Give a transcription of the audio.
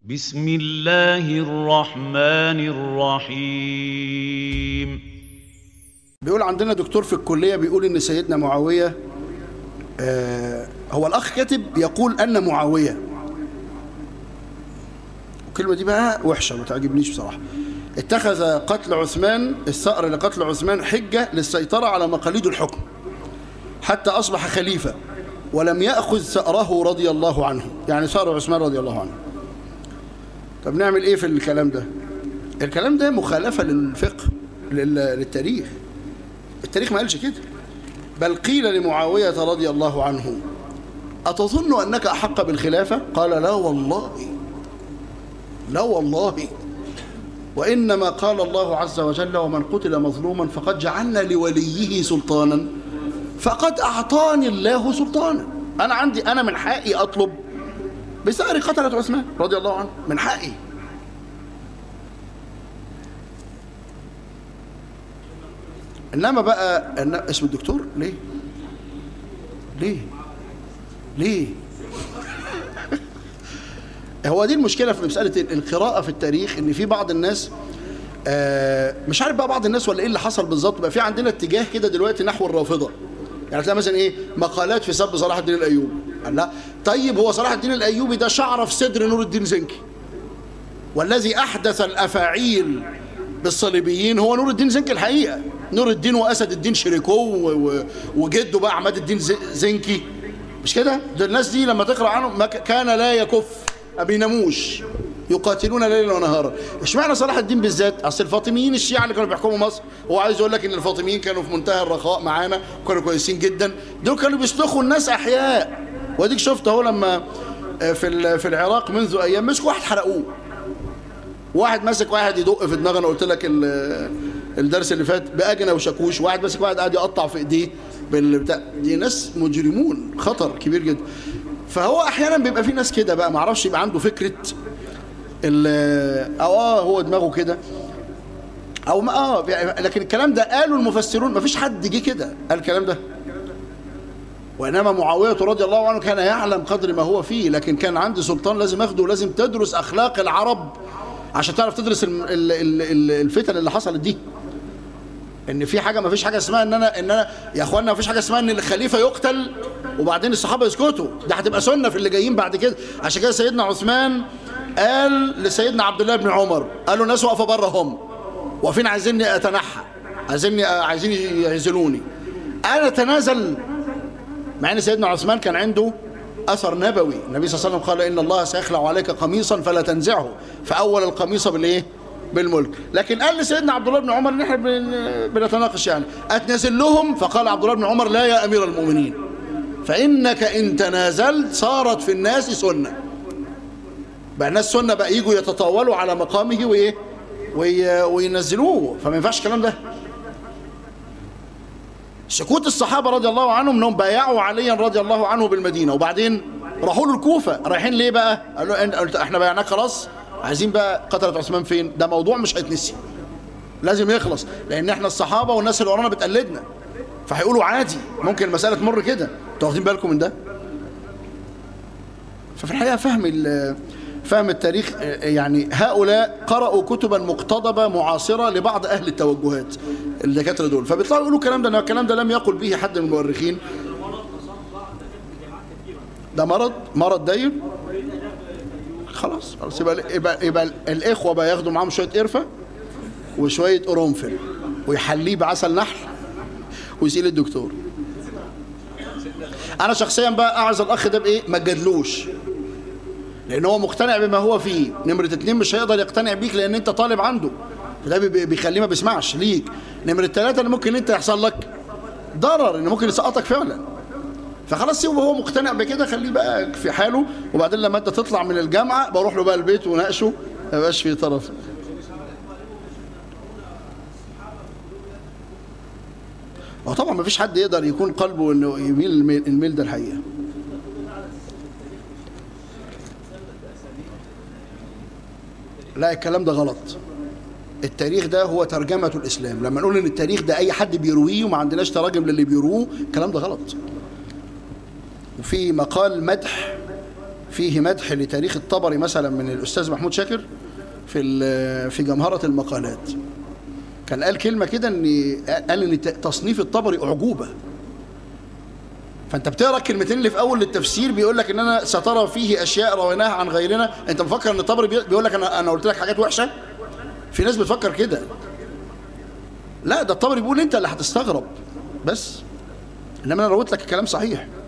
بسم الله الرحمن الرحيم بيقول عندنا دكتور في الكلية بيقول إن سيدنا معاوية آه هو الأخ كاتب يقول أن معاوية الكلمة دي بقى وحشة ما تعجبنيش بصراحة اتخذ قتل عثمان الثأر لقتل عثمان حجة للسيطرة على مقاليد الحكم حتى أصبح خليفة ولم يأخذ ثأره رضي الله عنه يعني ثأر عثمان رضي الله عنه طب نعمل إيه في الكلام ده الكلام ده مخالفة للفقه لل- للتاريخ التاريخ ما قالش كده بل قيل لمعاوية رضي الله عنه أتظن أنك أحق بالخلافة قال لا والله لا والله وإنما قال الله عز وجل ومن قتل مظلوما فقد جعلنا لوليه سلطانا فقد أعطاني الله سلطانا أنا عندي أنا من حقي أطلب بسعر قتلة عثمان رضي الله عنه من حقي إنما بقى إن- اسم الدكتور ليه ليه ليه هو دي المشكلة في مسألة القراءة في التاريخ إن في بعض الناس آه، مش عارف بقى بعض الناس ولا ايه اللي حصل بالظبط بقى في عندنا اتجاه كده دلوقتي نحو الرافضه يعني تلاقي مثلا ايه مقالات في سب صلاح الدين الايوبي قال لا طيب هو صلاح الدين الايوبي ده شعره في صدر نور الدين زنكي والذي احدث الافاعيل بالصليبيين هو نور الدين زنكي الحقيقه نور الدين واسد الدين شريكو و- و- وجده بقى عماد الدين ز- زنكي مش كده ده الناس دي لما تقرا عنهم ما ك- كان لا يكف ما بيناموش يقاتلون ليلا ونهارا اشمعنى صلاح الدين بالذات اصل الفاطميين الشيعة اللي كانوا بيحكموا مصر هو عايز يقول لك ان الفاطميين كانوا في منتهى الرخاء معانا وكانوا كويسين جدا دول كانوا بيسلخوا الناس احياء واديك شفت اهو لما آه، في ال- في العراق منذ ايام مسكوا واحد حرقوه واحد ماسك واحد يدق في دماغه انا قلت لك ال- الدرس اللي فات باجنه وشاكوش واحد ماسك واحد قاعد يقطع في ايديه بالبتاع دي ناس مجرمون خطر كبير جدا فهو احيانا بيبقى في ناس كده بقى ما اعرفش يبقى عنده فكره ال- او اه هو دماغه كده او ما اه لكن الكلام ده قالوا المفسرون ما فيش حد جه كده قال الكلام ده وإنما معاوية رضي الله عنه كان يعلم قدر ما هو فيه لكن كان عندي سلطان لازم أخده ولازم تدرس أخلاق العرب عشان تعرف تدرس الم- ال- ال- ال- الفتن اللي حصلت دي ان في حاجه ما فيش حاجه اسمها ان انا ان انا يا اخوانا ما فيش حاجه اسمها ان الخليفه يقتل وبعدين الصحابه يسكتوا ده هتبقى سنه في اللي جايين بعد كده عشان كده سيدنا عثمان قال لسيدنا عبد الله بن عمر قال له الناس واقفه بره هم واقفين عايزيني اتنحى عايزيني عايزين يعزلوني انا اتنازل مع ان سيدنا عثمان كان عنده اثر نبوي النبي صلى الله عليه وسلم قال ان الله سيخلع عليك قميصا فلا تنزعه فاول القميص بالايه بالملك لكن قال لسيدنا عبد الله بن عمر ان احنا بن- بنتناقش يعني اتنازل لهم فقال عبد الله بن عمر لا يا امير المؤمنين فانك ان تنازلت صارت في الناس سنه بقى الناس سنه بقى يجوا يتطاولوا على مقامه وايه وي- وينزلوه فما ينفعش الكلام ده سكوت الصحابة رضي الله عنهم انهم بايعوا عليا رضي الله عنه بالمدينة وبعدين راحوا له الكوفة رايحين ليه بقى قالوا إن- قلت احنا بايعناك خلاص عايزين بقى قتلة عثمان فين ده موضوع مش هيتنسي لازم يخلص لان احنا الصحابة والناس اللي ورانا بتقلدنا فهيقولوا عادي ممكن المسألة تمر كده انتوا واخدين بالكم من ده ففي الحقيقة فهم ال- فهم التاريخ آه، يعني هؤلاء قرأوا كتبا مقتضبة معاصرة لبعض أهل التوجهات الدكاترة دول فبيطلعوا يقولوا الكلام ده إن الكلام ده لم يقل به حد من المؤرخين ده مرض مرض داير خلاص خلاص يبقى يبقى, يبقى الإخوة بقى ياخدوا معاهم شوية قرفة وشوية قرنفل ويحليه بعسل نحل ويسيل الدكتور أنا شخصيا بقى أعز الأخ ده بإيه ما تجادلوش لان هو مقتنع بما هو فيه نمرة اتنين مش هيقدر يقتنع بيك لان انت طالب عنده فده بي- بيخليه ما بيسمعش ليك نمرة ثلاثة اللي ممكن انت يحصل لك ضرر ان ممكن يسقطك فعلا فخلاص سيبه هو مقتنع بكده خليه بقى في حاله وبعدين لما انت تطلع من الجامعة بروح له بقى البيت وناقشه ما يبقاش في طرف هو طبعا ما فيش حد يقدر يكون قلبه انه يميل الميل- الميل ده الحقيقه لا الكلام ده غلط التاريخ ده هو ترجمة الإسلام لما نقول إن التاريخ ده أي حد بيرويه وما عندناش تراجم للي بيروه الكلام ده غلط وفي مقال مدح فيه مدح لتاريخ الطبري مثلا من الأستاذ محمود شاكر في ال- في جمهرة المقالات كان قال كلمة كده ان قال ان تصنيف الطبري أعجوبة فانت بتقرا الكلمتين اللي في اول التفسير بيقول لك ان انا سترى فيه اشياء رويناها عن غيرنا انت مفكر ان الطبري بي- بيقول لك انا انا قلت لك حاجات وحشه في ناس بتفكر كده لا ده الطبري بيقول انت اللي هتستغرب بس انما انا رويت لك الكلام صحيح